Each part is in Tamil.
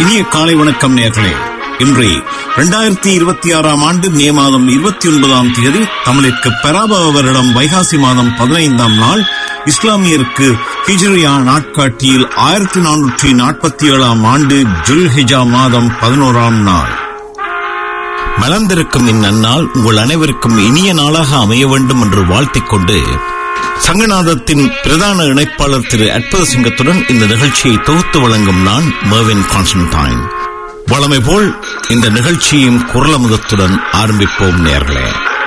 இனிய காலை வணக்கம் நேர்களே இன்று இரண்டாயிரத்தி இருபத்தி ஆறாம் ஆண்டு மே மாதம் இருபத்தி ஒன்பதாம் தேதி தமிழிற்கு பராபவ வருடம் வைகாசி மாதம் பதினைந்தாம் நாள் இஸ்லாமியருக்கு ஹிஜ்ரியா நாட்காட்டியில் ஆயிரத்தி நானூற்றி நாற்பத்தி ஏழாம் ஆண்டு ஜுல்ஹிஜா மாதம் பதினோராம் நாள் மலர்ந்திருக்கும் இந்நன்னாள் உங்கள் அனைவருக்கும் இனிய நாளாக அமைய வேண்டும் என்று வாழ்த்திக் கொண்டு சங்கநாதத்தின் பிரதான இணைப்பாளர் திரு அற்புத சிங்கத்துடன் இந்த நிகழ்ச்சியை தொகுத்து வழங்கும் நான் மர்வின் கான்ஸ்டன்டைன் வளமை போல் இந்த நிகழ்ச்சியும் குரலமுதத்துடன் ஆரம்பிப்போம் நேர்களே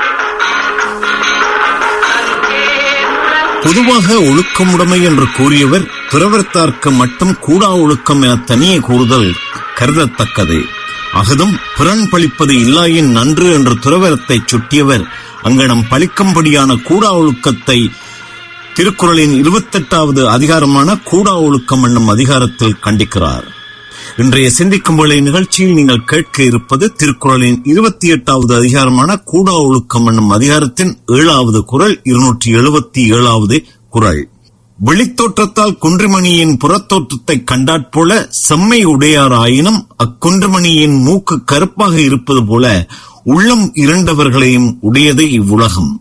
பொதுவாக ஒழுக்கமுடைமை என்று கூறியவர் துறவரத்தார்க்கு மட்டும் கூடா ஒழுக்கம் என தனியே கூறுதல் கருதத்தக்கது அகதும் புறன் பழிப்பது இல்லாயின் நன்று என்று துறவரத்தை சுட்டியவர் அங்கனம் பழிக்கும்படியான கூடா ஒழுக்கத்தை திருக்குறளின் இருபத்தெட்டாவது அதிகாரமான கூடா ஒழுக்கம் என்னும் அதிகாரத்தில் கண்டிக்கிறார் இன்றைய சிந்திக்கும் வேளை நிகழ்ச்சியில் நீங்கள் கேட்க இருப்பது திருக்குறளின் இருபத்தி எட்டாவது அதிகாரமான கூடா ஒழுக்கம் என்னும் அதிகாரத்தின் ஏழாவது குரல் இருநூற்றி எழுபத்தி ஏழாவது குரல் வெளித்தோற்றத்தால் குன்றுமணியின் புறத்தோற்றத்தை கண்டாற்போல செம்மை உடையாராயினும் அக்குன்றுமணியின் மூக்கு கருப்பாக இருப்பது போல உள்ளம் இரண்டவர்களையும் உடையது இவ்வுலகம்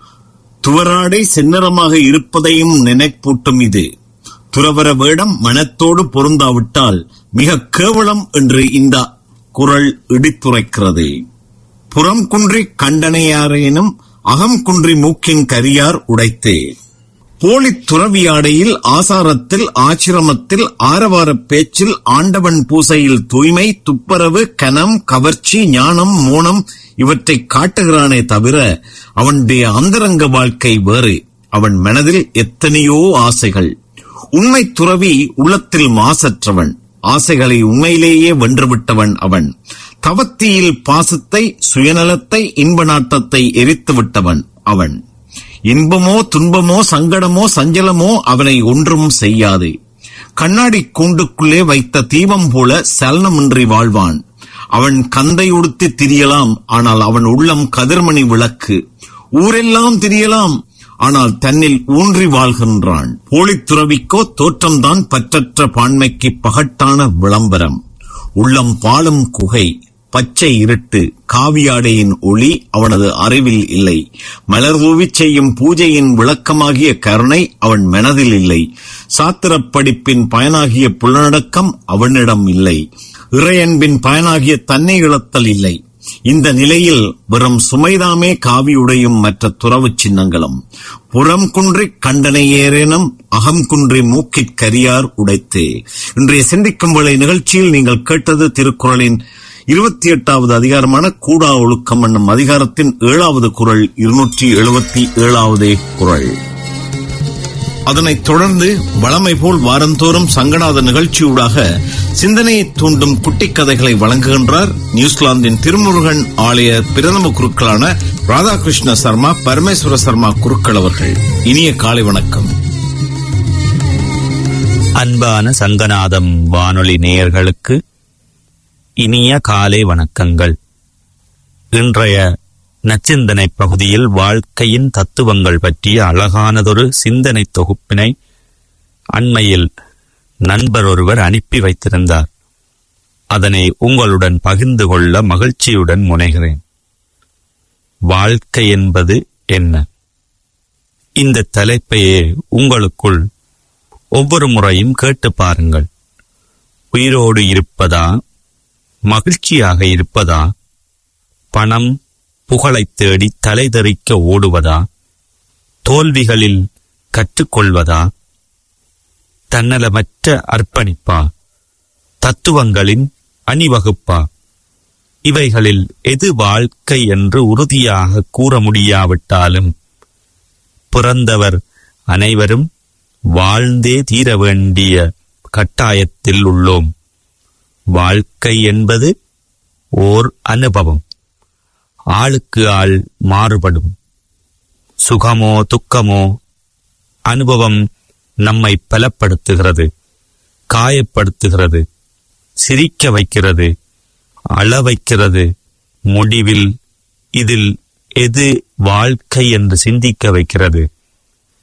துவராடை செந்நிறமாக இருப்பதையும் நினைப்பூட்டும் இது துறவர வேடம் மனத்தோடு பொருந்தாவிட்டால் மிக கேவலம் என்று இந்த குரல் இடித்துரைக்கிறது புறம் குன்றி கண்டனையாரேனும் அகம் குன்றி மூக்கின் கரியார் உடைத்தே போலித் துறவியாடையில் ஆசாரத்தில் ஆச்சிரமத்தில் ஆரவார பேச்சில் ஆண்டவன் பூசையில் தூய்மை துப்பரவு கனம் கவர்ச்சி ஞானம் மோனம் இவற்றை காட்டுகிறானே தவிர அவனுடைய அந்தரங்க வாழ்க்கை வேறு அவன் மனதில் எத்தனையோ ஆசைகள் உண்மை துறவி உள்ளத்தில் மாசற்றவன் ஆசைகளை உண்மையிலேயே வென்றுவிட்டவன் அவன் தவத்தியில் பாசத்தை சுயநலத்தை இன்ப நாட்டத்தை எரித்து விட்டவன் அவன் இன்பமோ துன்பமோ சங்கடமோ சஞ்சலமோ அவனை ஒன்றும் செய்யாது கண்ணாடி கூண்டுக்குள்ளே வைத்த தீபம் போல சலனமின்றி வாழ்வான் அவன் கந்தை உடுத்தி திரியலாம் ஆனால் அவன் உள்ளம் கதிர்மணி விளக்கு ஊரெல்லாம் திரியலாம் ஆனால் தன்னில் ஊன்றி வாழ்கின்றான் போலித் துறவிக்கோ தோற்றம்தான் பற்றற்ற பான்மைக்கு பகட்டான விளம்பரம் உள்ளம் பாலும் குகை பச்சை இருட்டு காவியாடையின் ஒளி அவனது அறிவில் இல்லை மலர் தூவிச் செய்யும் பூஜையின் விளக்கமாகிய கருணை அவன் மனதில் இல்லை சாத்திரப் படிப்பின் பயனாகிய புலனடக்கம் அவனிடம் இல்லை இறையன்பின் பயனாகிய தன்னை இழத்தல் இல்லை இந்த நிலையில் வெறும் சுமைதாமே காவியுடையும் மற்ற துறவு சின்னங்களும் புறம் குன்றி கண்டனை ஏறேனும் அகம் குன்றி மூக்கிற் கரியார் உடைத்தே இன்றைய சிந்திக்கும் வேளை நிகழ்ச்சியில் நீங்கள் கேட்டது திருக்குறளின் இருபத்தி எட்டாவது அதிகாரமான கூடா ஒழுக்கம் என்னும் அதிகாரத்தின் ஏழாவது குரல் இருநூற்றி எழுபத்தி ஏழாவது குரல் அதனைத் தொடர்ந்து வளமை போல் வாரந்தோறும் சங்கநாத நிகழ்ச்சியூடாக சிந்தனையை தூண்டும் குட்டிக் கதைகளை வழங்குகின்றார் நியூசிலாந்தின் திருமுருகன் ஆலய பிரதம குருக்களான ராதாகிருஷ்ண சர்மா பரமேஸ்வர சர்மா குருக்கள் அவர்கள் இனிய காலை வணக்கம் அன்பான சங்கநாதம் வானொலி நேயர்களுக்கு இனிய காலை வணக்கங்கள் இன்றைய நச்சிந்தனை பகுதியில் வாழ்க்கையின் தத்துவங்கள் பற்றிய அழகானதொரு சிந்தனை தொகுப்பினை அண்மையில் நண்பர் ஒருவர் அனுப்பி வைத்திருந்தார் அதனை உங்களுடன் பகிர்ந்து கொள்ள மகிழ்ச்சியுடன் முனைகிறேன் வாழ்க்கை என்பது என்ன இந்த தலைப்பையே உங்களுக்குள் ஒவ்வொரு முறையும் கேட்டு பாருங்கள் உயிரோடு இருப்பதா மகிழ்ச்சியாக இருப்பதா பணம் புகழைத் தேடி தலைதெறிக்க ஓடுவதா தோல்விகளில் கற்றுக்கொள்வதா தன்னலமற்ற அர்ப்பணிப்பா தத்துவங்களின் அணிவகுப்பா இவைகளில் எது வாழ்க்கை என்று உறுதியாக கூற முடியாவிட்டாலும் பிறந்தவர் அனைவரும் வாழ்ந்தே தீர வேண்டிய கட்டாயத்தில் உள்ளோம் வாழ்க்கை என்பது ஓர் அனுபவம் ஆளுக்கு ஆள் மாறுபடும் சுகமோ துக்கமோ அனுபவம் நம்மை பலப்படுத்துகிறது காயப்படுத்துகிறது சிரிக்க வைக்கிறது அழ வைக்கிறது முடிவில் இதில் எது வாழ்க்கை என்று சிந்திக்க வைக்கிறது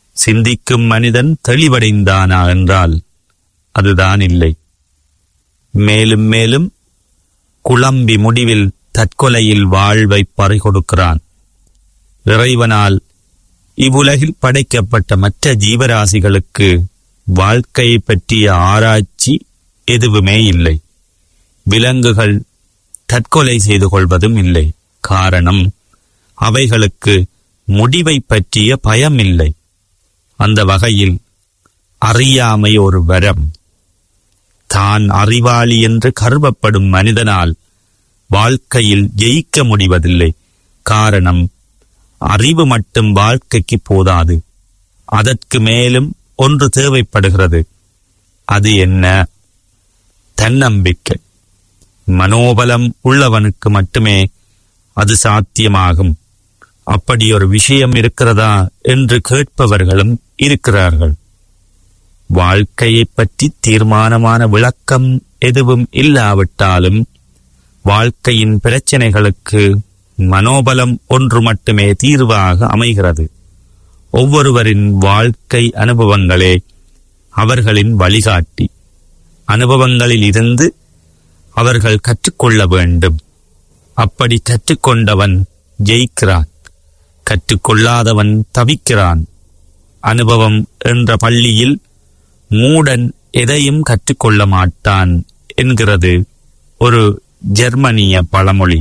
சிந்திக்கும் மனிதன் தெளிவடைந்தானா என்றால் அதுதான் இல்லை மேலும் மேலும் குழம்பி முடிவில் தற்கொலையில் வாழ்வை பறிகொடுக்கிறான் இறைவனால் இவ்வுலகில் படைக்கப்பட்ட மற்ற ஜீவராசிகளுக்கு வாழ்க்கையை பற்றிய ஆராய்ச்சி எதுவுமே இல்லை விலங்குகள் தற்கொலை செய்து கொள்வதும் இல்லை காரணம் அவைகளுக்கு முடிவை பற்றிய பயம் இல்லை அந்த வகையில் அறியாமை ஒரு வரம் தான் அறிவாளி என்று கருவப்படும் மனிதனால் வாழ்க்கையில் ஜெயிக்க முடிவதில்லை காரணம் அறிவு மட்டும் வாழ்க்கைக்கு போதாது அதற்கு மேலும் ஒன்று தேவைப்படுகிறது அது என்ன தன்னம்பிக்கை மனோபலம் உள்ளவனுக்கு மட்டுமே அது சாத்தியமாகும் அப்படி ஒரு விஷயம் இருக்கிறதா என்று கேட்பவர்களும் இருக்கிறார்கள் வாழ்க்கையைப் பற்றி தீர்மானமான விளக்கம் எதுவும் இல்லாவிட்டாலும் வாழ்க்கையின் பிரச்சனைகளுக்கு மனோபலம் ஒன்று மட்டுமே தீர்வாக அமைகிறது ஒவ்வொருவரின் வாழ்க்கை அனுபவங்களே அவர்களின் வழிகாட்டி அனுபவங்களில் இருந்து அவர்கள் கற்றுக்கொள்ள வேண்டும் அப்படி கற்றுக்கொண்டவன் ஜெயிக்கிறான் கற்றுக்கொள்ளாதவன் தவிக்கிறான் அனுபவம் என்ற பள்ளியில் மூடன் எதையும் கற்றுக்கொள்ள மாட்டான் என்கிறது ஒரு ஜெர்மனிய பழமொழி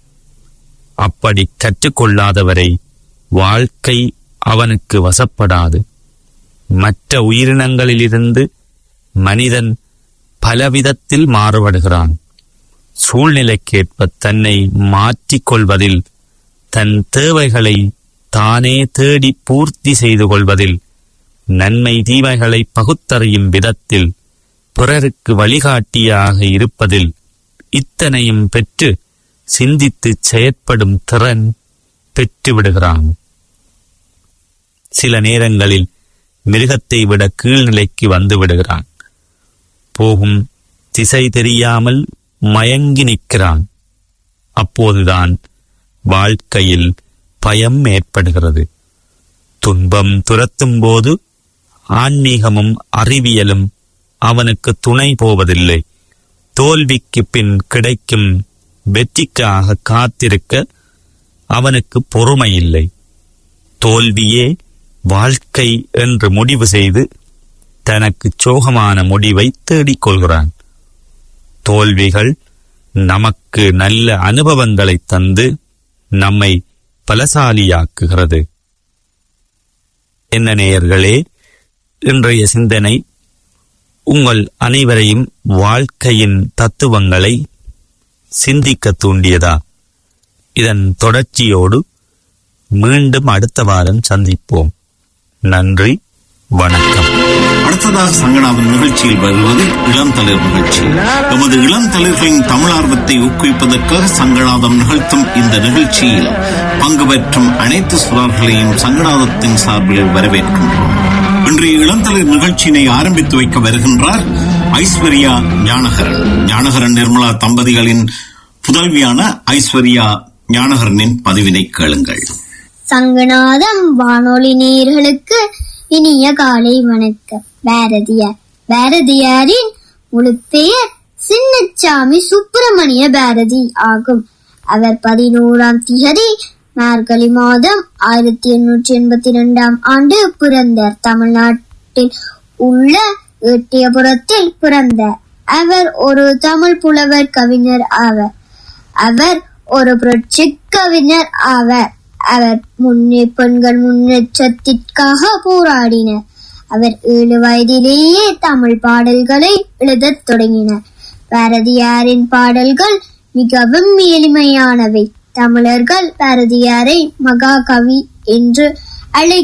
அப்படி கற்றுக்கொள்ளாதவரை வாழ்க்கை அவனுக்கு வசப்படாது மற்ற உயிரினங்களிலிருந்து மனிதன் பலவிதத்தில் மாறுபடுகிறான் சூழ்நிலைக்கேற்ப தன்னை மாற்றிக் கொள்வதில் தன் தேவைகளை தானே தேடி பூர்த்தி செய்து கொள்வதில் நன்மை தீமைகளை பகுத்தறியும் விதத்தில் பிறருக்கு வழிகாட்டியாக இருப்பதில் இத்தனையும் பெற்று சிந்தித்து செயற்படும் திறன் பெற்றுவிடுகிறான் சில நேரங்களில் மிருகத்தை விட கீழ்நிலைக்கு வந்து விடுகிறான் போகும் திசை தெரியாமல் மயங்கி நிற்கிறான் அப்போதுதான் வாழ்க்கையில் பயம் ஏற்படுகிறது துன்பம் துரத்தும் போது ஆன்மீகமும் அறிவியலும் அவனுக்கு துணை போவதில்லை தோல்விக்கு பின் கிடைக்கும் வெற்றிக்காக காத்திருக்க அவனுக்கு பொறுமை இல்லை தோல்வியே வாழ்க்கை என்று முடிவு செய்து தனக்கு சோகமான முடிவை தேடிக் கொள்கிறான் தோல்விகள் நமக்கு நல்ல அனுபவங்களை தந்து நம்மை பலசாலியாக்குகிறது என்ன நேயர்களே இன்றைய சிந்தனை உங்கள் அனைவரையும் வாழ்க்கையின் தத்துவங்களை சிந்திக்க தூண்டியதா இதன் தொடர்ச்சியோடு மீண்டும் அடுத்த வாரம் சந்திப்போம் நன்றி வணக்கம் அடுத்ததாக சங்கடாவின் நிகழ்ச்சியில் வருவது இளம் தளிர் நிகழ்ச்சி எமது இளம் தளிர்களின் தமிழார்வத்தை ஊக்குவிப்பதற்காக சங்கடாதம் நிகழ்த்தும் இந்த நிகழ்ச்சியில் பங்கு பெற்றும் அனைத்து சுறார்களையும் சங்கடாதத்தின் சார்பில் வரவேற்கின்றோம் இன்றைய இளம் தளிர் நிகழ்ச்சியினை ஆரம்பித்து வைக்க வருகின்றார் ஐஸ்வர்யா ஞானகரன் ஞானகரன் நிர்மலா தம்பதிகளின் புதல்வியான ஐஸ்வர்யா ஞானகரனின் பதிவினை கேளுங்கள் சங்கநாதம் வானொலி நேயர்களுக்கு இனிய காலை வணக்கம் பாரதியார் பாரதியாரின் முழு பெயர் சின்னச்சாமி சுப்பிரமணிய பாரதி ஆகும் அவர் பதினோராம் திகதி மார்கழி மாதம் ஆயிரத்தி எண்ணூற்றி எண்பத்தி இரண்டாம் ஆண்டு பிறந்தார் தமிழ்நாட்டில் உள்ள எட்டியபுரத்தில் பிறந்தார் அவர் ஒரு தமிழ் புலவர் கவிஞர் ஆவர் அவர் ஒரு புரட்சி கவிஞர் ஆவர் அவர் முன்னே பெண்கள் முன்னேற்றத்திற்காக போராடினார் அவர் ஏழு வயதிலேயே தமிழ் பாடல்களை எழுதத் தொடங்கினார் பாரதியாரின் பாடல்கள் மிகவும் எளிமையானவை தமிழர்கள் பாரதியாரை மகாகவி என்று அழை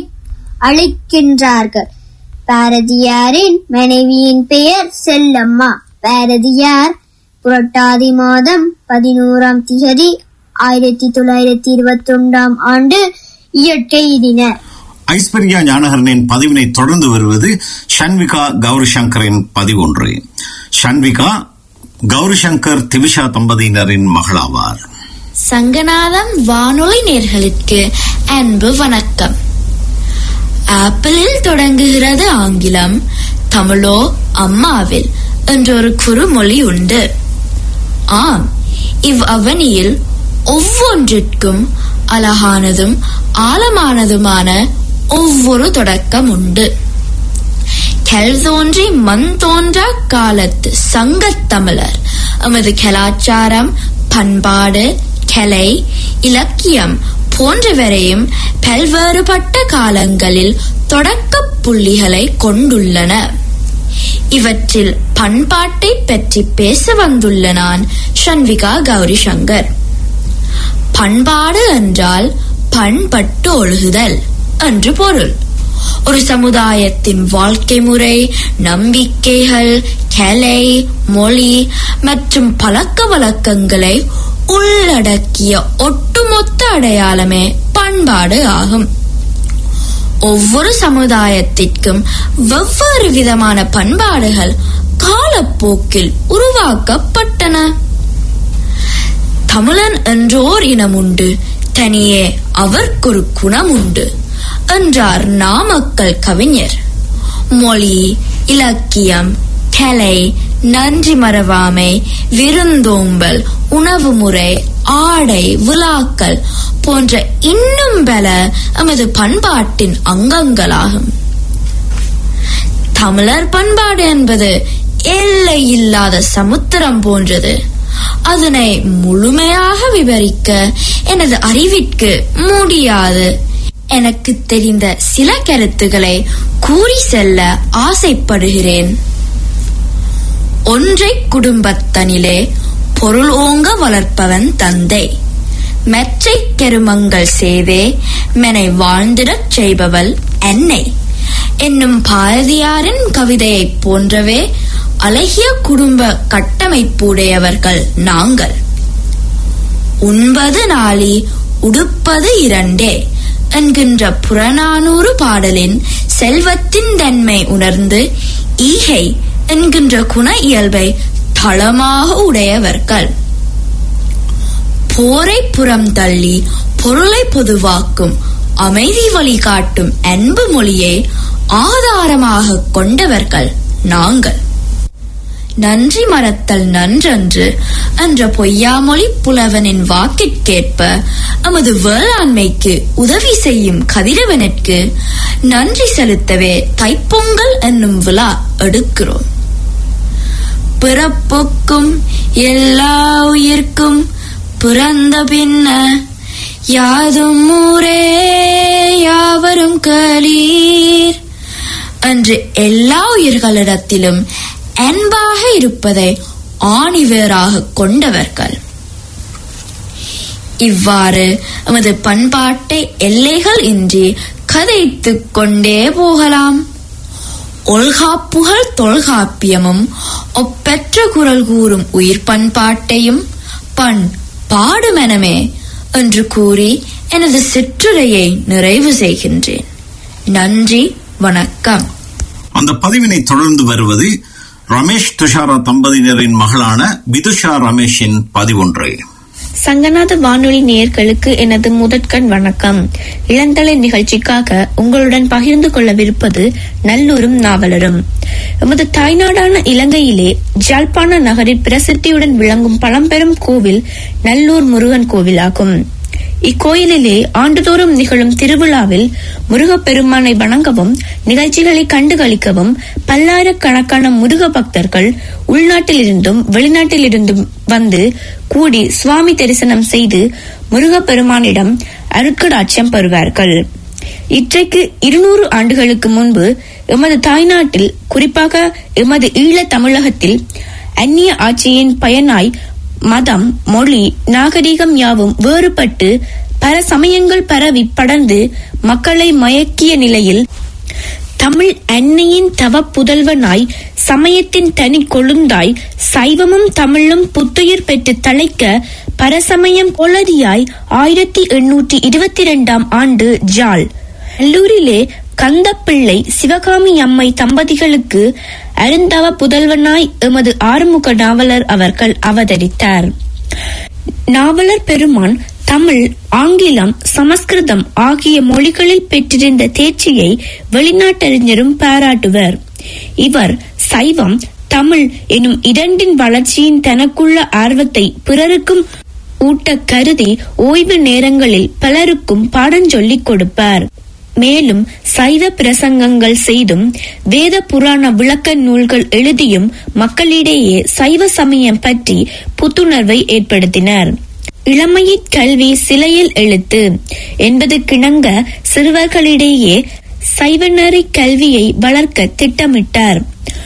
அழைக்கின்றார்கள் பாரதியாரின் மனைவியின் பெயர் செல்லம்மா பாரதியார் புரட்டாதி மாதம் பதினோராம் திகதி ஆயிரத்தி தொள்ளாயிரத்தி இருபத்தி ஒன்றாம் ஆண்டு இயற்கை எய்தினர் ஐஸ்வர்யா ஞானகரனின் பதிவினை தொடர்ந்து வருவது ஷன்விகா கௌரிசங்கரின் பதிவொன்று ஷன்விகா கௌரிசங்கர் திவிஷா தம்பதியினரின் மகளாவார் சங்கநாதம் வானொலி நேர்களுக்கு அன்பு வணக்கம் ஆப்பிளில் தொடங்குகிறது ஆங்கிலம் தமிழோ அம்மாவில் என்றொரு குறுமொழி உண்டு ஆம் இவ் அவனியில் ஒவ்வொன்றிற்கும் அழகானதும் ஆழமானதுமான ஒவ்வொரு தொடக்கம் உண்டு கல் தோன்றி மண் தோன்றா காலத்து சங்கத் தமிழர் எமது கலாச்சாரம் பண்பாடு கலை இலக்கியம் போன்றவரையும் பல்வேறுபட்ட காலங்களில் தொடக்கப் புள்ளிகளை கொண்டுள்ளன இவற்றில் பண்பாட்டை பற்றி பேச வந்துள்ள நான் ஷண்விகா கௌரி சங்கர் பண்பாடு என்றால் பண்பட்டு ஒழுகுதல் என்று பொருள் ஒரு சமுதாயத்தின் வாழ்க்கை முறை நம்பிக்கைகள் கலை மொழி மற்றும் பழக்க வழக்கங்களை உள்ளடக்கிய ஒட்டுமொத்த அடையாளமே பண்பாடு ஆகும் ஒவ்வொரு சமுதாயத்திற்கும் வெவ்வேறு விதமான பண்பாடுகள் காலப்போக்கில் உருவாக்கப்பட்டன தமிழன் என்றோர் இனம் உண்டு தனியே அவர்க்கொரு குணம் உண்டு என்றார் நாமக்கல் கவிஞர் மொழி இலக்கியம் கலை நன்றி மறவாமை விருந்தோம்பல் உணவு முறை ஆடை விழாக்கள் போன்ற இன்னும் பல எமது பண்பாட்டின் அங்கங்களாகும் தமிழர் பண்பாடு என்பது எல்லை இல்லாத சமுத்திரம் போன்றது அதனை முழுமையாக விவரிக்க எனது அறிவிற்கு முடியாது எனக்கு தெரிந்த சில கருத்துக்களை கூறி செல்ல ஆசைப்படுகிறேன் ஒன்றை குடும்பத்தனிலே பொருள் ஓங்க வளர்ப்பவன் தந்தை மெற்றை கெருமங்கள் செய்தே மெனை வாழ்ந்திடச் செய்பவள் என்னை என்னும் பாரதியாரின் கவிதையைப் போன்றவே அழகிய குடும்ப கட்டமைப்புடையவர்கள் நாங்கள் உண்பது நாளி உடுப்பது இரண்டே என்கின்ற புறநானூறு பாடலின் செல்வத்தின் தன்மை உணர்ந்து ஈகை என்கின்ற குண இயல்பை தளமாக உடையவர்கள் போரை புறம் தள்ளி பொருளை பொதுவாக்கும் அமைதி வழி காட்டும் அன்பு மொழியை ஆதாரமாக கொண்டவர்கள் நாங்கள் நன்றி மறத்தல் நன்றன்று என்ற பொய்யாமொழி புலவனின் வாக்கிற்கேற்ப எமது வேளாண்மைக்கு உதவி செய்யும் கதிரவனுக்கு நன்றி செலுத்தவே தைப்பொங்கல் என்னும் விழா எடுக்கிறோம் பிறப்புக்கும் எல்லா உயிர்க்கும் பிறந்த பின்ன யாதும் ஊரே யாவரும் களீர் என்று எல்லா உயிர்களிடத்திலும் அன்பாக இருப்பதை ஆணிவேராக கொண்டவர்கள் இவ்வாறு எமது பண்பாட்டை எல்லைகள் இன்றி கதைத்துக் கொண்டே போகலாம் ஒல்காப்புகள் தொல்காப்பியமும் ஒப்பற்ற குரல் கூறும் உயிர் பண்பாட்டையும் பண் பாடுமெனமே என்று கூறி எனது சிற்றுரையை நிறைவு செய்கின்றேன் நன்றி வணக்கம் அந்த பதிவினை தொடர்ந்து வருவது ரமேஷ் துஷாரா தம்பதியினரின் மகளான விதுஷா ரமேஷின் பதிவொன்று சங்கநாத வானொலி நேயர்களுக்கு எனது முதற்கண் வணக்கம் இளந்தலை நிகழ்ச்சிக்காக உங்களுடன் பகிர்ந்து கொள்ளவிருப்பது நல்லூரும் நாவலரும் எமது தாய்நாடான இலங்கையிலே ஜாழ்ப்பாண நகரில் பிரசித்தியுடன் விளங்கும் பழம்பெரும் கோவில் நல்லூர் முருகன் கோவிலாகும் இக்கோயிலிலே ஆண்டுதோறும் நிகழும் திருவிழாவில் முருகப்பெருமானை வணங்கவும் நிகழ்ச்சிகளை கண்டுகளிக்கவும் பல்லாயிரக்கணக்கான முருக பக்தர்கள் உள்நாட்டிலிருந்தும் வெளிநாட்டிலிருந்தும் வந்து கூடி சுவாமி தரிசனம் செய்து முருகப்பெருமானிடம் அருட்கடாட்சியம் பெறுவார்கள் இற்றைக்கு இருநூறு ஆண்டுகளுக்கு முன்பு எமது தாய்நாட்டில் குறிப்பாக எமது ஈழத் தமிழகத்தில் அந்நிய ஆட்சியின் பயனாய் மதம் மொழி நாகரிகம் யாவும் வேறுபட்டு பல சமயங்கள் பரவி படர்ந்து மக்களை மயக்கிய நிலையில் தமிழ் அன்னையின் தவ புதல்வனாய் சமயத்தின் தனி கொழுந்தாய் சைவமும் தமிழும் புத்துயிர் பெற்று தழைக்க பரசமயம் கொளதியாய் ஆயிரத்தி எண்ணூற்றி இருபத்தி இரண்டாம் ஆண்டு ஜாழ் நல்லூரிலே கந்தப்பிள்ளை சிவகாமி அம்மை தம்பதிகளுக்கு அருந்தவ புதல்வனாய் எமது ஆறுமுக நாவலர் அவர்கள் அவதரித்தார் நாவலர் பெருமான் தமிழ் ஆங்கிலம் சமஸ்கிருதம் ஆகிய மொழிகளில் பெற்றிருந்த தேர்ச்சியை வெளிநாட்டறிஞரும் பாராட்டுவர் இவர் சைவம் தமிழ் எனும் இரண்டின் வளர்ச்சியின் தனக்குள்ள ஆர்வத்தை பிறருக்கும் ஊட்ட கருதி ஓய்வு நேரங்களில் பலருக்கும் பாடஞ்சொல்லிக் கொடுப்பார் மேலும் சைவ பிரசங்கங்கள் செய்தும் வேத புராண விளக்க நூல்கள் எழுதியும் மக்களிடையே சைவ சமயம் பற்றி புத்துணர்வை ஏற்படுத்தினார் இளமையிற் கல்வி சிலையில் எழுத்து என்பது கிணங்க சிறுவர்களிடையே சைவநெறி கல்வியை வளர்க்க திட்டமிட்டார்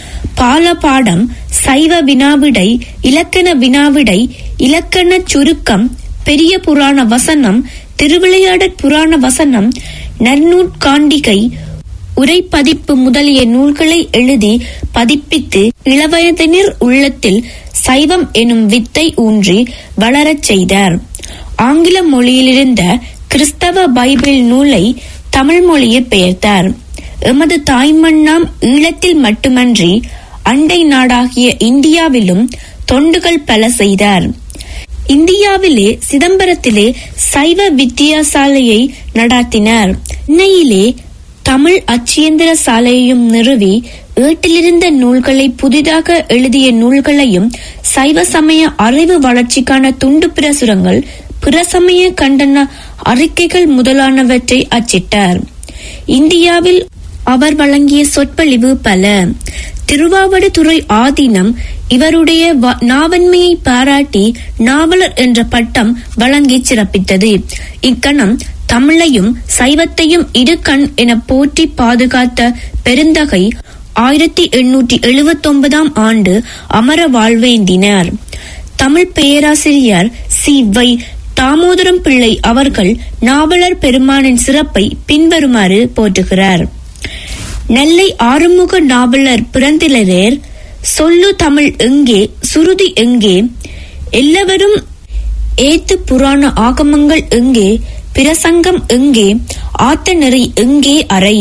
பால பாடம் சைவ வினாவிடை இலக்கண வினாவிடை இலக்கண சுருக்கம் பெரிய புராண வசனம் திருவிளையாடற் புராண வசனம் நன்னூற்காண்டிகை உரைப்பதிப்பு முதலிய நூல்களை எழுதி பதிப்பித்து இளவயதினர் உள்ளத்தில் சைவம் எனும் வித்தை ஊன்றி வளரச் செய்தார் ஆங்கில மொழியிலிருந்த கிறிஸ்தவ பைபிள் நூலை தமிழ் மொழியில் பெயர்த்தார் எமது தாய்மண்ணாம் ஈழத்தில் மட்டுமன்றி அண்டை நாடாகிய இந்தியாவிலும் தொண்டுகள் பல செய்தார் இந்தியாவிலே சிதம்பரத்திலே சைவ வித்தியாசாலையை நடாத்தினார் சென்னையிலே தமிழ் அச்சியந்திர சாலையையும் நிறுவி ஏட்டிலிருந்த நூல்களை புதிதாக எழுதிய நூல்களையும் சைவ சமய அறிவு வளர்ச்சிக்கான துண்டு பிரசுரங்கள் பிரசமய கண்டன அறிக்கைகள் முதலானவற்றை அச்சிட்டார் இந்தியாவில் அவர் வழங்கிய சொற்பொழிவு பல திருவாவடுதுறை ஆதீனம் இவருடைய வ- நாவன்மையை பாராட்டி நாவலர் என்ற பட்டம் வழங்கி சிறப்பித்தது இக்கணம் தமிழையும் சைவத்தையும் இரு கண் என போற்றி பாதுகாத்த பெருந்தகை ஆயிரத்தி எண்ணூற்றி எழுபத்தி ஒன்பதாம் ஆண்டு அமர வாழ்வேந்தினார் தமிழ் பேராசிரியர் சி வை தாமோதரம் பிள்ளை அவர்கள் நாவலர் பெருமானின் சிறப்பை பின்வருமாறு போற்றுகிறார் நெல்லை ஆறுமுக நாவலர் பிறந்திலரேர் சொல்லு தமிழ் எங்கே சுருதி எங்கே எல்லாவரும் ஏத்து புராண ஆகமங்கள் எங்கே பிரசங்கம் எங்கே ஆத்த நெறி எங்கே அறை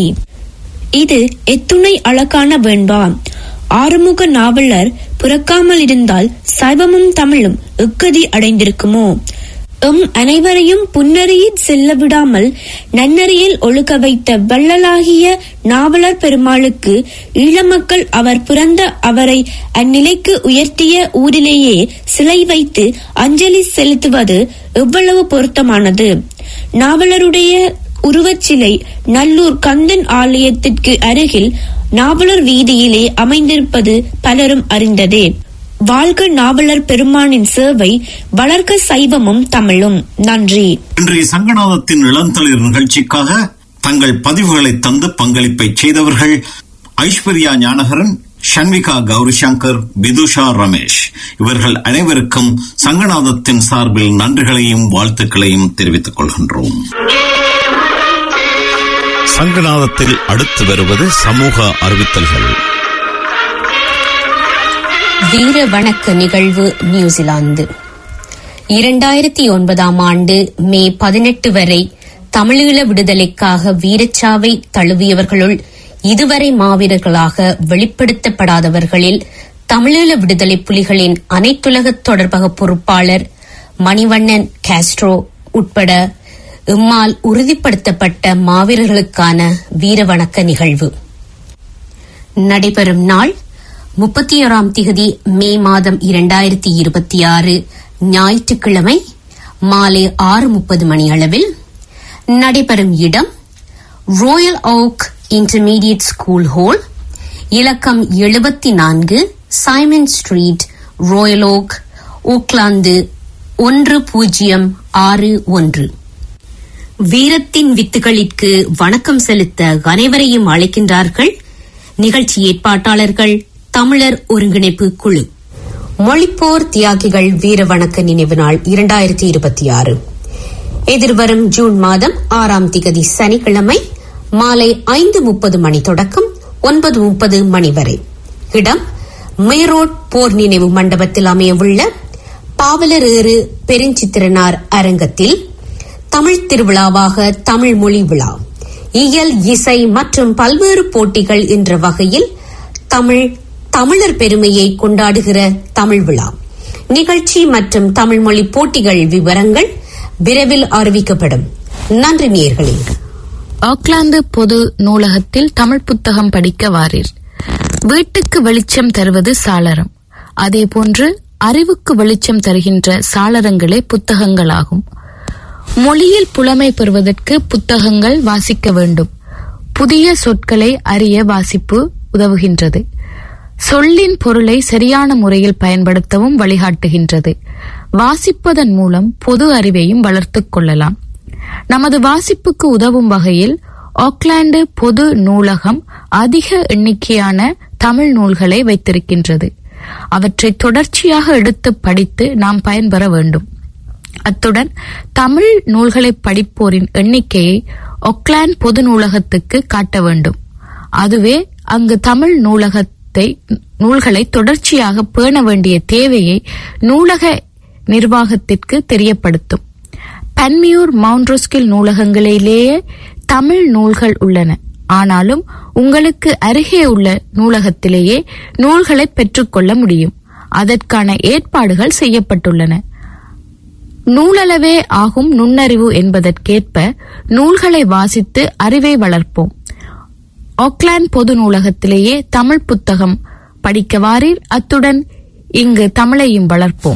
இது எத்துணை அழகான வேண்பா ஆறுமுக நாவலர் பிறக்காமல் இருந்தால் சைவமும் தமிழும் எக்கதி அடைந்திருக்குமோ எம் அனைவரையும் புன்னறியில் செல்ல விடாமல் நன்னறியில் ஒழுக வைத்த வள்ளலாகிய நாவலர் பெருமாளுக்கு ஈழமக்கள் அவர் பிறந்த அவரை அந்நிலைக்கு உயர்த்திய ஊரிலேயே சிலை வைத்து அஞ்சலி செலுத்துவது எவ்வளவு பொருத்தமானது நாவலருடைய உருவச்சிலை நல்லூர் கந்தன் ஆலயத்திற்கு அருகில் நாவலர் வீதியிலே அமைந்திருப்பது பலரும் அறிந்ததே வாழ்க நாவலர் பெருமானின் சேவை வளர்க்க சைவமும் தமிழும் நன்றி இன்றைய சங்கநாதத்தின் இளந்தளிர் நிகழ்ச்சிக்காக தங்கள் பதிவுகளை தந்து பங்களிப்பை செய்தவர்கள் ஐஸ்வர்யா ஞானகரன் ஷண்விகா கௌரிசங்கர் விதுஷா ரமேஷ் இவர்கள் அனைவருக்கும் சங்கநாதத்தின் சார்பில் நன்றிகளையும் வாழ்த்துக்களையும் தெரிவித்துக் கொள்கின்றோம் சங்கநாதத்தில் அடுத்து வருவது சமூக அறிவித்தல்கள் வீர வணக்க நிகழ்வு நியூசிலாந்து இரண்டாயிரத்தி ஒன்பதாம் ஆண்டு மே பதினெட்டு வரை தமிழீழ விடுதலைக்காக வீரச்சாவை தழுவியவர்களுள் இதுவரை மாவீரர்களாக வெளிப்படுத்தப்படாதவர்களில் தமிழீழ விடுதலை புலிகளின் அனைத்துலக தொடர்பக பொறுப்பாளர் மணிவண்ணன் காஸ்ட்ரோ உட்பட இம்மால் உறுதிப்படுத்தப்பட்ட மாவீரர்களுக்கான வீரவணக்க நிகழ்வு நடைபெறும் நாள் முப்பத்தி ஓராம் திகதி மே மாதம் இரண்டாயிரத்தி இருபத்தி ஆறு ஞாயிற்றுக்கிழமை மாலை ஆறு முப்பது மணி அளவில் நடைபெறும் இடம் Royal Oak intermediate school hall இலக்கம் எழுபத்தி நான்கு Simon street Royal Oak Auckland ஒன்று பூஜ்ஜியம் ஆறு ஒன்று வீரத்தின் வித்துகளிற்கு வணக்கம் செலுத்த அனைவரையும் அழைக்கின்றார்கள் நிகழ்ச்சி ஏற்பாட்டாளர்கள் தமிழர் ஒருங்கிணைப்பு குழு மொழிப்போர் தியாகிகள் வீர வணக்க நினைவு நாள் இரண்டாயிரத்தி இருபத்தி ஆறு எதிர்வரும் ஜூன் மாதம் ஆறாம் திகதி சனிக்கிழமை மாலை ஐந்து முப்பது மணி தொடக்கம் ஒன்பது முப்பது மணி வரை இடம் மேரோட் போர் நினைவு மண்டபத்தில் அமையவுள்ள பாவலர் ஏறு பெருஞ்சித்திரனார் அரங்கத்தில் தமிழ் திருவிழாவாக தமிழ் மொழி விழா இயல் இசை மற்றும் பல்வேறு போட்டிகள் என்ற வகையில் தமிழ் தமிழர் பெருமையை கொண்டாடுகிற தமிழ் விழா நிகழ்ச்சி மற்றும் தமிழ் மொழி போட்டிகள் விவரங்கள் விரைவில் அறிவிக்கப்படும் நன்றி நேயர்களே ஆக்லாந்து பொது நூலகத்தில் தமிழ் புத்தகம் படிக்க வாரீர் வீட்டுக்கு வெளிச்சம் தருவது சாளரம் அதேபோன்று அறிவுக்கு வெளிச்சம் தருகின்ற சாளரங்களே புத்தகங்களாகும் மொழியில் புலமை பெறுவதற்கு புத்தகங்கள் வாசிக்க வேண்டும் புதிய சொற்களை அறிய வாசிப்பு உதவுகின்றது சொல்லின் பொருளை சரியான முறையில் பயன்படுத்தவும் வழிகாட்டுகின்றது வாசிப்பதன் மூலம் பொது அறிவையும் வளர்த்துக் கொள்ளலாம் நமது வாசிப்புக்கு உதவும் வகையில் ஆக்லாந்து பொது நூலகம் அதிக எண்ணிக்கையான தமிழ் நூல்களை வைத்திருக்கின்றது அவற்றை தொடர்ச்சியாக எடுத்து படித்து நாம் பயன்பெற வேண்டும் அத்துடன் தமிழ் நூல்களை படிப்போரின் எண்ணிக்கையை ஒக்லாந்து பொது நூலகத்துக்கு காட்ட வேண்டும் அதுவே அங்கு தமிழ் நூலகத்தை நூல்களை தொடர்ச்சியாக பேண வேண்டிய தேவையை நூலக நிர்வாகத்திற்கு தெரியப்படுத்தும் பன்மியூர் மவுண்ட்ரோஸ்கில் நூலகங்களிலேயே தமிழ் நூல்கள் உள்ளன ஆனாலும் உங்களுக்கு அருகே உள்ள நூலகத்திலேயே நூல்களை பெற்றுக்கொள்ள முடியும் அதற்கான ஏற்பாடுகள் செய்யப்பட்டுள்ளன நூலளவே ஆகும் நுண்ணறிவு என்பதற்கேற்ப நூல்களை வாசித்து அறிவை வளர்ப்போம் ஆக்லாந்து பொது நூலகத்திலேயே தமிழ் புத்தகம் படிக்க வாரீர் அத்துடன் இங்கு தமிழையும் வளர்ப்போம்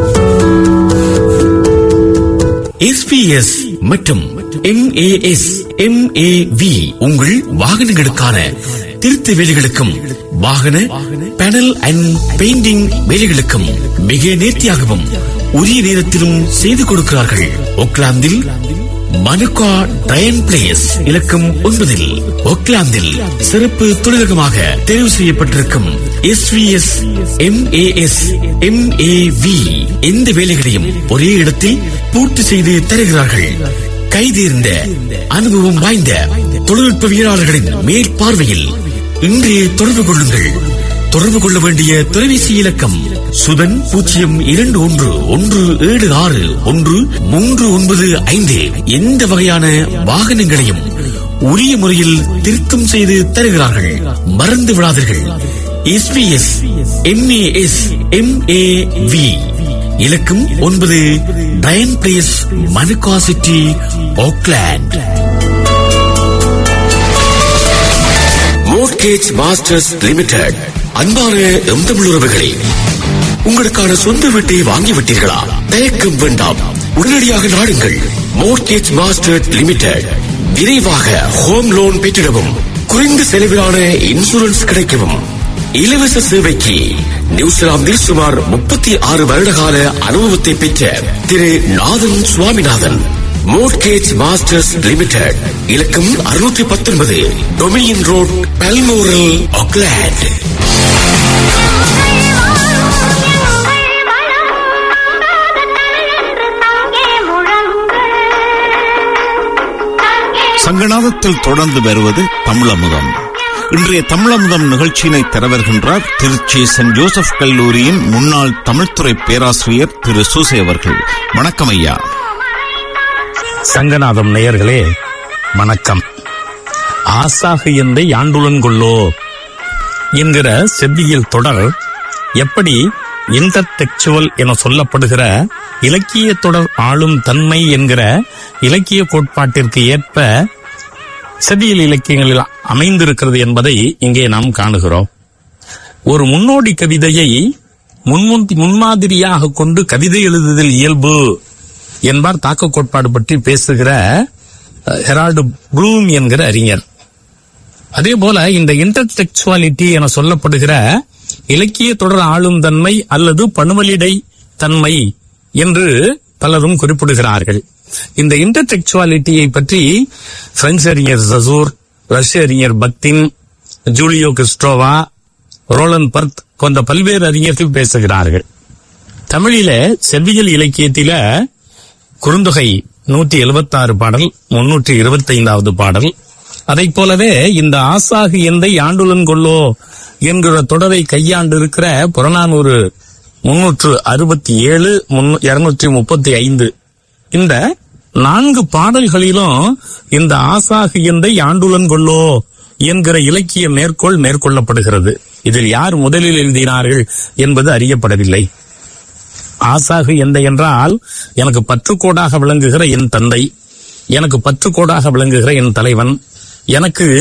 எஸ்பிஎஸ் மற்றும் எம்ஏஎஸ் எம்ஏவி உங்கள் வாகனங்களுக்கான திருத்த வேலைகளுக்கும் வாகன பேனல் அண்ட் பெயிண்டிங் வேலைகளுக்கும் மிக நேர்த்தியாகவும் உரிய நேரத்திலும் செய்து கொடுக்கிறார்கள் ஒக்லாந்தில் மனுகா டயன் பிளேஸ் இலக்கம் ஒன்பதில் ஒக்லாந்தில் சிறப்பு தொழிலகமாக தெரிவு செய்யப்பட்டிருக்கும் எஸ்விஎஸ் எம்ஏஎஸ் எம்ஏவி எந்த வேலைகளையும் ஒரே இடத்தில் பூர்த்தி செய்து தருகிறார்கள் கைதேர்ந்த அனுபவம் வாய்ந்த தொழில்நுட்பவியலாளர்களின் மேற்பார்வையில் இன்றே தொடர்பு கொள்ளுங்கள் தொடர்பு கொள்ள வேண்டிய தொலைபேசி இலக்கம் சுதன் பூஜ்ஜியம் இரண்டு ஒன்று ஒன்று ஏழு ஆறு ஒன்று மூன்று ஒன்பது ஐந்து எந்த வகையான வாகனங்களையும் உரிய முறையில் திருத்தம் செய்து தருகிறார்கள் மறந்து விடாதீர்கள் எஸ்பிஎஸ் எம்ஏஎஸ் எம்ஏவி இலக்கம் ஒன்பது Diane place Manukau city Auckland Mortgage Masters limited அன்பான எம் தமிழ் உறவுகளே உங்களுக்கான சொந்த வீட்டை வாங்கிவிட்டீர்களா தயக்கம் வேண்டாம் உடனடியாக நாடுங்கள் மோர்கேஜ் மாஸ்டர் லிமிடெட் விரைவாக ஹோம் லோன் பெற்றிடவும் குறைந்த செலவிலான இன்சூரன்ஸ் கிடைக்கவும் இலவச சேவைக்கு நியூசிலாந்தில் சுமார் முப்பத்தி ஆறு வருடகால அனுபவத்தை பெற்ற திரு Nathan Swaminathan Mortgage Masters limited இலக்கம் அறுநூற்றி பத்தொன்பது டொமினியன் ரோட் பல்மோரல் ஆக்லாண்ட் சங்கநாதத்தில் தொடர்ந்து வருவது தமிழமுதம் இன்றைய தமிழமுதம் நிகழ்ச்சியினை தரவருகின்றார் திருச்சி சென்ட் ஜோசப் கல்லூரியின் முன்னாள் தமிழ்துறை பேராசிரியர் திரு சூசை அவர்கள் வணக்கம் ஐயா சங்கநாதம் நேயர்களே வணக்கம் ஆசாக எந்தை யாண்டுலன் கொள்ளோ என்கிற செவ்வியல் தொடர் எப்படி இன்டர்டெக்சுவல் என சொல்லப்படுகிற இலக்கிய தொடர் ஆளும் தன்மை என்கிற இலக்கிய கோட்பாட்டிற்கு ஏற்ப செவ்வியல் இலக்கியங்களில் அமைந்திருக்கிறது என்பதை இங்கே நாம் காணுகிறோம் ஒரு முன்னோடி கவிதையை முன்முந்தி முன்மாதிரியாக கொண்டு கவிதை எழுதுதல் இயல்பு என்பார் தாக்க கோட்பாடு பற்றி பேசுகிற அஹ், ஹெரால்டு ப்ளூம் என்கிற அறிஞர் அதே போல இந்த இன்டர்டெக்சுவாலிட்டி என சொல்லப்படுகிற இலக்கிய தொடர் ஆளும் தன்மை அல்லது பணுவலிடை தன்மை என்று பலரும் குறிப்பிடுகிறார்கள் இந்த இன்டர்டெக்சுவாலிட்டியை பற்றி பிரெஞ்சு அறிஞர் சசூர் ரஷ்ய அறிஞர் பக்தின் ஜூலியோ கிறிஸ்டோவா ரோலன் பர்த் போன்ற பல்வேறு அறிஞர்கள் பேசுகிறார்கள் தமிழில செவ்வியல் இலக்கியத்தில குறுந்தொகை நூற்றி எழுபத்தாறு பாடல் முன்னூற்றி இருபத்தைந்தாவது பாடல் அதைப் போலவே இந்த ஆசாகு எந்தை ஆண்டுலன் கொள்ளோ என்கிற தொடரை கையாண்டு இருக்கிற புறநானூறு முன்னூற்று அறுபத்தி ஏழு இருநூற்றி முப்பத்தி ஐந்து இந்த நான்கு பாடல்களிலும் இந்த ஆசாகு எந்தை ஆண்டுலன் கொள்ளோ என்கிற இலக்கிய மேற்கோள் மேற்கொள்ளப்படுகிறது இதில் யார் முதலில் எழுதினார்கள் என்பது அறியப்படவில்லை ஆசாகு எந்த என்றால் எனக்கு பற்றுக்கோடாக விளங்குகிற என் தந்தை எனக்கு பற்றுக்கோடாக விளங்குகிற என் தலைவன் எனக்கு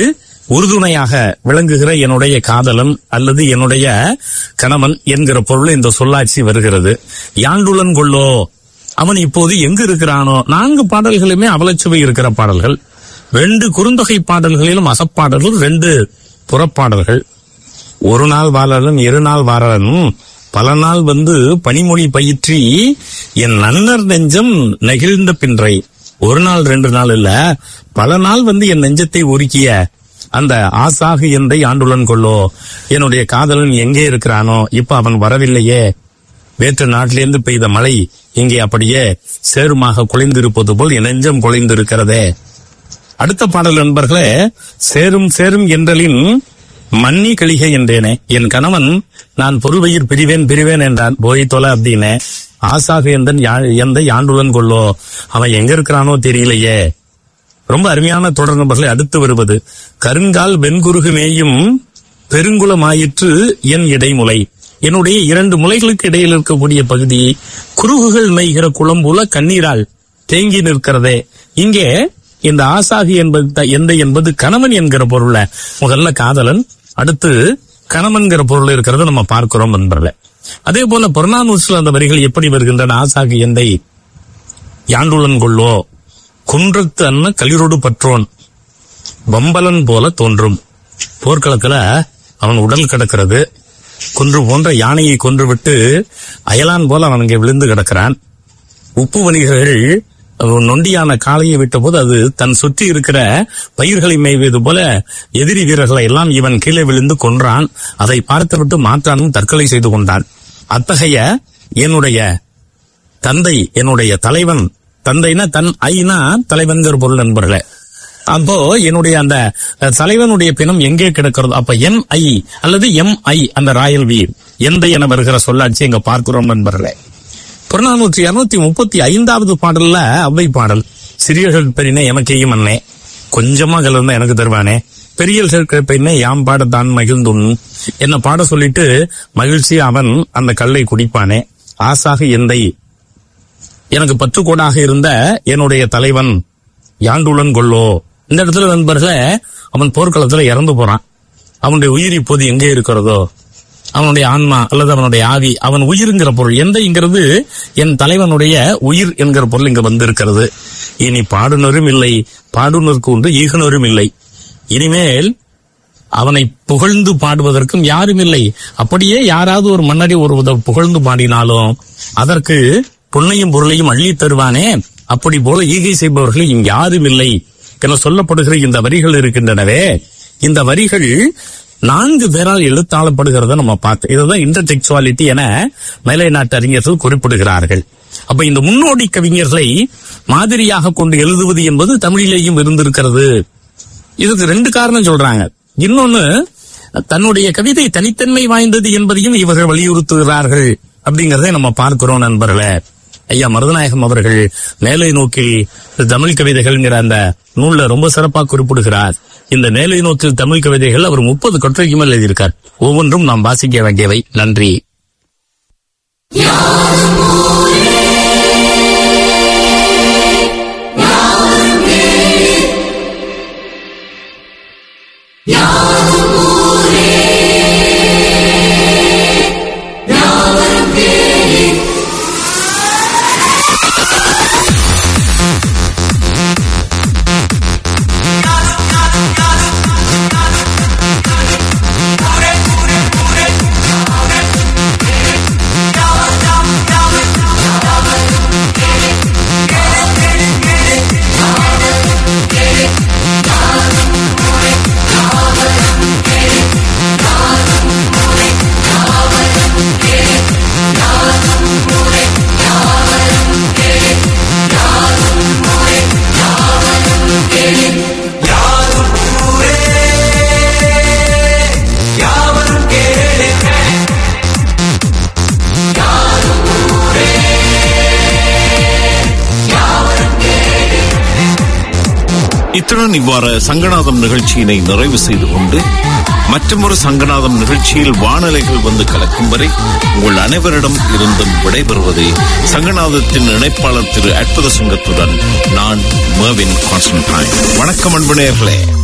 உறுதுணையாக விளங்குகிற என்னுடைய காதலன் அல்லது என்னுடைய கணவன் என்கிற பொருள் இந்த சொல்லாட்சி வருகிறது யாண்டுலன் கொள்ளோ அவன் இப்போது எங்கு இருக்கிறானோ நான்கு பாடல்களுமே அவலச்சுவை இருக்கிற பாடல்கள் ரெண்டு குறுந்தொகை பாடல்களிலும் அசப்பாடல்கள் ரெண்டு புறப்பாடல்கள் ஒரு நாள் வாழலன் இரு நாள் வாழலனும் பல நாள் வந்து பனிமொழி பயிற்றி என் நன்னர் நெஞ்சம் நெகிழ்ந்த பின்றை ஒரு நாள் ரெண்டு நாள் இல்ல பல நாள் வந்து என் நெஞ்சத்தை உருக்கிய அந்த ஆசாகு எந்தை ஆண்டுலன் கொள்ளோ என்னுடைய காதலன் எங்கே இருக்கிறானோ இப்ப அவன் வரவில்லையே வேற்று நாட்டிலிருந்து பெய்த மழை இங்கே அப்படியே சேருமாக குலைந்திருப்பது போல் என் நெஞ்சம் குலைந்திருக்கிறதே அடுத்த பாடல் நண்பர்களே சேரும் சேரும் என்றலின் மன்னி கழிகை என்றேனே என் கணவன் நான் பொறுவையில் பிரிவேன் பிரிவேன் என்றான் போய் தொலை அப்படின்னு ஆசாக எந்தன் யா- எந்த யாண்டுலன் கொள்ளோ அவன் எங்க இருக்கிறானோ தெரியலையே ரொம்ப அருமையான தொடர் நம்பர்களை அடுத்து வருவது கருங்கால் வெண்குருகு மேயும் பெருங்குளமாயிற்று என் இடைமுலை என்னுடைய இரண்டு முலைகளுக்கு இடையில் இருக்கக்கூடிய பகுதி குருகுகள் மேய்கிற குளம் போல கண்ணீரால் தேங்கி நிற்கிறதே இங்கே இந்த ஆசாகி என்பது த- எந்த என்பது கணவன் என்கிற பொருள்ல முதல்ல காதலன் அடுத்து கணவன்கிற பொருள் இருக்கிறத நம்ம பார்க்கிறோம் நண்பர்களே அதே போல புறநானூற்றில் அந்த வரிகள் எப்படி வருகின்றன ஆசாகி எந்தை யாண்டுலன் கொள்ளோ குன்றத்து அன்ன களிரோடு பற்றோன் வம்பலன் போல தோன்றும் போர்க்களத்துல அவன் உடல் கிடக்கிறது குன்று போன்ற யானையை கொன்றுவிட்டு அயலான் போல அவன் இங்கே விழுந்து கிடக்கிறான் உப்பு வணிகர்கள் அவன் நொண்டியான காளையை விட்டபோது அது தன் சுற்றி இருக்கிற பயிர்களை மேய்வது போல எதிரி வீரர்களை எல்லாம் இவன் கீழே விழுந்து கொன்றான் அதை பார்த்துவிட்டு மாற்றானும் தற்கொலை செய்து கொண்டான் அத்தகைய என்னுடைய தந்தை என்னுடைய தலைவன் தந்தைனா தன் ஐனா தலைவன்கிற பொருள் நண்பர்களே அப்போ என்னுடைய அந்த அஹ், தலைவனுடைய பிணம் எங்கே கிடக்கிறதோ அப்ப என் ஐ அல்லது எம் ஐ அந்த ராயல் வீர் எந்த என வருகிற சொல்லாட்சி எங்க பார்க்கிறோம் நண்பர்களே புறநானூற்றி இருநூத்தி முப்பத்தி ஐந்தாவது பாடல்ல அவ்வை பாடல் சிறியர்கள் பெரினே எமக்கையும் அண்ணே கொஞ்சமா கலர்ந்தா எனக்கு தருவானே பெரிய பெண்ணே யாம் பாட தான் மகிழ்ந்துண் என்ன பாட சொல்லிட்டு மகிழ்ச்சி அவன் அந்த கல்லை குடிப்பானே ஆசாக எந்தை எனக்கு பற்றுக்கோடாக இருந்த என்னுடைய தலைவன் யாண்டுலன் கொள்ளோ இந்த இடத்துல நண்பர்களே அவன் போர்க்களத்துல இறந்து போறான் அவனுடைய உயிர் இப்போது எங்கே இருக்கிறதோ அவனுடைய ஆன்மா அல்லது அவனுடைய ஆவி அவன் உயிருங்கிற பொருள் எந்தைங்கிறது என் தலைவனுடைய உயிர் என்கிற பொருள் இங்க வந்திருக்கிறது இனி பாடுனரும் இல்லை பாடுனருக்கு உண்டு ஈகுனரும் இல்லை இனிமேல் அவனை புகழ்ந்து பாடுவதற்கும் யாரும் இல்லை அப்படியே யாராவது ஒரு மன்னரை ஒருவர் புகழ்ந்து பாடினாலும் அதற்கு பொன்னையும் பொருளையும் அள்ளி தருவானே அப்படி போல ஈகை செய்பவர்கள் இங்கு யாரும் இல்லை என சொல்லப்படுகிற இந்த வரிகள் இருக்கின்றனவே இந்த வரிகள் நான்கு பேரால் எழுத்தாளப்படுகிறத நம்ம பார்த்தோம் இதுதான் இன்டர்டெக்சுவாலிட்டி என மேலை நாட்டு அறிஞர்கள் குறிப்பிடுகிறார்கள் அப்ப இந்த முன்னோடி கவிஞர்களை மாதிரியாக கொண்டு எழுதுவது என்பது தமிழிலேயும் இருந்திருக்கிறது இதுக்கு ரெண்டு காரணம் சொல்றாங்க இன்னொன்னு தன்னுடைய கவிதை தனித்தன்மை வாய்ந்தது என்பதையும் இவர்கள் வலியுறுத்துகிறார்கள் அப்படிங்கறதை நம்ம பார்க்கிறோம் நண்பர்களே ஐயா மருதநாயகம் அவர்கள் மேலை நோக்கி தமிழ் கவிதைகள்ங்கிற அந்த நூல்ல ரொம்ப சிறப்பா குறிப்பிடுகிறார் இந்த மேலை நோக்கில் தமிழ் கவிதைகள் அவர் முப்பது கட்டுரைக்கு மேல் எழுதியிருக்கார் ஒவ்வொன்றும் நாம் வாசிக்க வேண்டியவை நன்றி இத்துடன் இவ்வாறு சங்கநாதம் நிகழ்ச்சியினை நிறைவு செய்து கொண்டு மற்றொரு சங்கநாதம் நிகழ்ச்சியில் வானலைகள் வந்து கலக்கும் வரை உங்கள் அனைவரிடம் இருந்தும் விடைபெறுவது சங்கநாதத்தின் இணைப்பாளர் திரு அற்புத சங்கத்துடன் நான் மேவின் கான்ஸ்டன்டைன் வணக்கம் அன்பு நேயர்களே